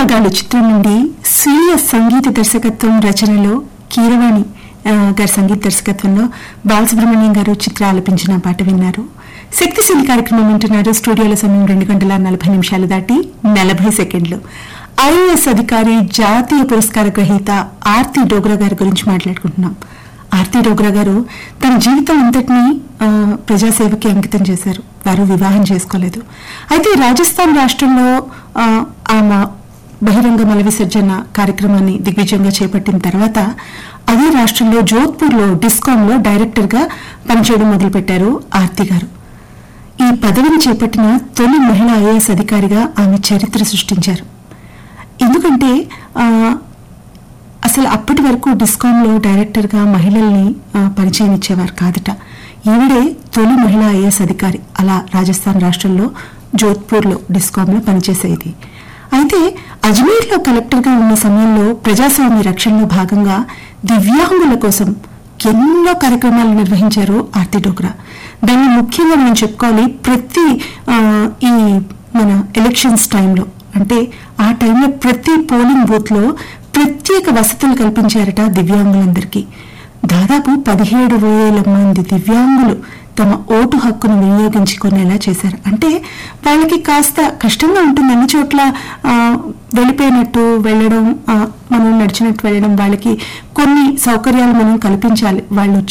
రాగాలు చిత్రం నుండి స్వీయ సంగీత దర్శకత్వం రచనలో కీరవాణి ఆ, గారి సంగీత దర్శకత్వంలో బాలసుబ్రహ్మణ్యం గారు చిత్ర ఆలపించిన పాట విన్నారు శక్తిశీలి కార్యక్రమం వింటున్నారు స్టూడియోల సమయం రెండు గంటల నలభై నిమిషాలు దాటి నలభై సెకండ్లు ఐఏఎస్ అధికారి జాతీయ పురస్కార గ్రహీత ఆర్తి డోగ్రా గారి గురించి మాట్లాడుకుంటున్నాం ఆర్తి డోగ్రా గారు తన జీవితం అంతటినీ ఆ, ప్రజాసేవకి అంకితం చేశారు వారు వివాహం చేసుకోలేదు అయితే రాజస్థాన్ రాష్ట్రంలో ఆ, ఆమె బహిరంగ మల విసర్జన కార్యక్రమాన్ని దిగ్విజయంగా చేపట్టిన తర్వాత అదే రాష్ట్రంలో జోధ్పూర్లో డిస్కాంలో డైరెక్టర్గా పనిచేయడం మొదలుపెట్టారు ఆర్తి గారు ఈ పదవిని చేపట్టిన తొలి మహిళా ఐఏఎస్ అధికారిగా ఆమె చరిత్ర సృష్టించారు ఎందుకంటే ఆ, అసలు అప్పటి వరకు డిస్కాంలో డైరెక్టర్గా మహిళల్ని ఆ, పరిచయం ఇచ్చేవారు కాదట ఈవిడే తొలి మహిళా ఐఏఎస్ అధికారి అలా రాజస్థాన్ రాష్ట్రంలో జోధ్పూర్లో డిస్కాంలో పనిచేసేది అయితే అజ్మీర్లో కలెక్టర్గా ఉన్న సమయంలో ప్రజాస్వామ్య రక్షణలో భాగంగా దివ్యాంగుల కోసం ఎన్నో కార్యక్రమాలు నిర్వహించారు ఆర్తి డోగ్రా దాన్ని ముఖ్యంగా మనం చెప్పుకోవాలి ప్రతి ఆ, ఈ మన ఎలక్షన్స్ టైంలో అంటే ఆ టైంలో ప్రతి పోలింగ్ బూత్ లో ప్రత్యేక వసతులు కల్పించారట దివ్యాంగులందరికీ దాదాపు పదిహేడు వేల మంది దివ్యాంగులు తమ ఓటు హక్కును వినియోగించుకునేలా చేశారు అంటే వాళ్ళకి కాస్త కష్టంగా ఉంటుంది అన్ని చోట్ల ఆ, వెళ్ళిపోయినట్టు వెళ్ళడం ఆ, మనం నడిచినట్టు వెళ్ళడం వాళ్ళకి కొన్ని సౌకర్యాలు మనం కల్పించాలి వాళ్ళు